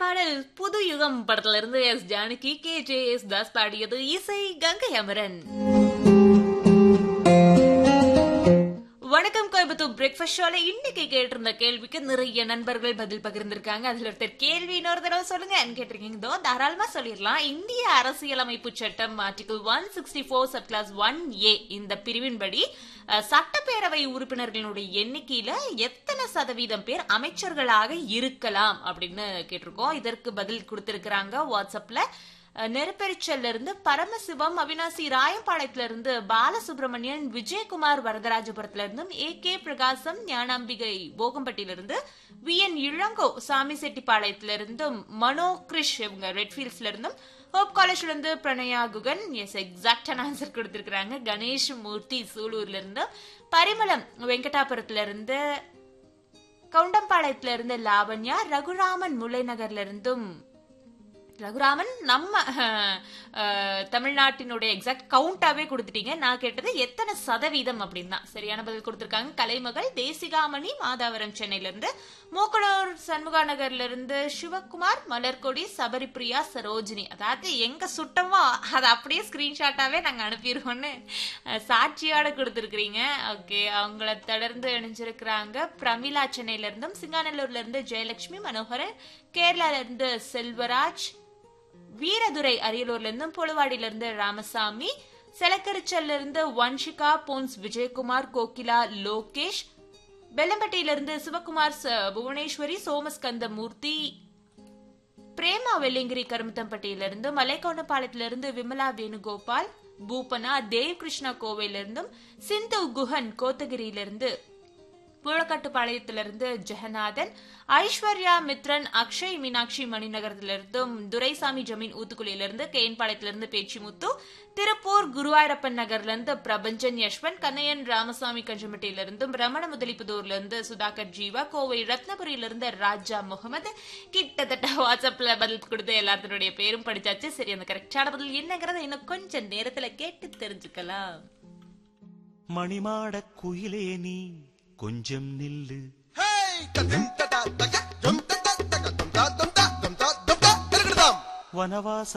பாடல் புது யுகம் படத்துல இருந்து S Janaki K J Yesudas பாடியது இசை கங்கை அமரன் வணக்கம் கோயம்புத்தூர் பிரேக்ஃபாஸ்ட் ஷோல இன்னைக்கு கேட்டிருந்த கேள்விக்கு நிறைய நண்பர்கள் பதில் பகிர்ந்திருக்காங்க அதுல ஒருத்தர் கேள்வி இன்னொரு தடவை சொல்லுங்க கேட்டிருக்கீங்க இதோ தாராளமா சொல்லிடலாம் இந்திய அரசியலமைப்பு சட்டம் article one sixty four sub clause one A இந்த பிரிவின்படி அஹ், சட்டப்பேரவை உறுப்பினர்களுடைய எண்ணிக்கையில எத்தனை சதவீதம் பேர் அமைச்சர்களாக இருக்கலாம் அப்படின்னு கேட்டிருக்கோம் இதற்கு பதில் கொடுத்திருக்கிறாங்க வாட்ஸ்அப்ல அஹ், நெருப்பெரிச்சல்ல இருந்து பரமசிவம் அவினாசி ராயம்பாளையத்துல இருந்து பாலசுப்ரமணியன் விஜயகுமார் வரதராஜபுரத்துல இருந்தும் ஏ கே பிரகாசம் ஞானாம்பிகை போகம்பட்டியில இருந்து வி என் இளங்கோ சாமிசெட்டிப்பாளையத்துல இருந்தும் மனோ கிரிஷ் இவங்க ரெட்ஃபீல்ட்ஸ்ல இருந்தும் ஹோப் காலேஜ்ல இருந்து பிரணயா குகன் எஸ் எக்ஸாக்டான ஆன்சர் கொடுத்திருக்காங்க கணேஷ் மூர்த்தி சூலூர்ல இருந்து பரிமளம் வெங்கடாபுரத்துல இருந்து கவுண்டம்பாளையத்துல இருந்து லாவண்யா ரகுராமன் முல்லைநகர்ல இருந்தும் ரகுராமன் நம்ம அஹ், அஹ், தமிழ்நாட்டினுடைய எக்ஸாக்ட் கவுண்டாவே கொடுத்துட்டீங்க நான் கேட்டது எத்தனை சதவீதம் அப்படின்னா சரியான பதில் கொடுத்திருக்காங்க கலைமகள் தேசிகாமணி மாதாவரம் சென்னையில இருந்து மூக்கனூர் சண்முகா நகர்ல இருந்து சிவகுமார் மலர்கொடி சபரிப்ரியா சரோஜினி அதாவது எங்க சுட்டமோ அதை அப்படியே ஸ்கிரீன்ஷாட்டாவே நாங்க அனுப்பிடுவோம்னு அஹ், சாட்சியோட கொடுத்துருக்கீங்க ஓகே அவங்கள தொடர்ந்து இணைஞ்சிருக்கிறாங்க பிரமிளா சென்னையில இருந்தும் சிங்காநல்லூர்ல இருந்து ஜெயலட்சுமி மனோகரன் கேரளால இருந்து செல்வராஜ் வீரதுரை அரியலூர்ல இருந்தும் புழுவாடியில இருந்து ராமசாமி செலக்கரிச்சல்ல இருந்து வன்ஷிகா போன்ஸ் விஜயகுமார் கோகிலா லோகேஷ் பெல்லம்பட்டியில இருந்து சிவகுமார் ச- புவனேஸ்வரி சோமஸ்கந்த மூர்த்தி பிரேமா வெள்ளிங்கிரி கருமத்தம்பட்டியில இருந்து மலைக்கவுண்டபாளையத்தில இருந்து விமலா வேணுகோபால் பூபனா தேவ் கிருஷ்ணா கோவையில இருந்தும் சிந்து குஹன் கோத்தகிரியில இருந்து புழக்கட்டுப்பாளையத்திலிருந்து ஜெகநாதன் ஐஸ்வர்யா மித்ரன் அக்ஷய் மீனாட்சி மணிநகரத்திலிருந்தும் துரைசாமி ஜமீன் ஊத்துக்குளியிலிருந்து கேன்பாளையத்திலிருந்து பேச்சிமுத்து திருப்பூர் குருவாயூரப்பன் நகர்ல இருந்து பிரபஞ்சன் யஷ்வந்த் கண்ணையன் ராமசாமி கஞ்சம்பட்டியிலிருந்தும் ரமண முதலிப்புதூர்ல இருந்து சுதாகர் ஜீவா கோவை ரத்னபுரியிலிருந்து ராஜா முகமது கிட்டத்தட்ட வாட்ஸ்அப்ல பதில் கொடுத்து எல்லாத்தினுடைய பேரும் படிச்சாச்சு சரி அந்த கரெக்டான பதில் என்னங்கறத இன்னும் கொஞ்சம் நேரத்துல கேட்டு தெரிஞ்சுக்கலாம் மணிமாட குயிலே நீ கொஞ்சம் நில்லு Hey! Ta-dim, ta-ta, ta-ka, dum, ta-ta, ta-ka, dum, ta, dum, ta, dum, ta, dum, ta, ta-ka-da-dum. வனவாச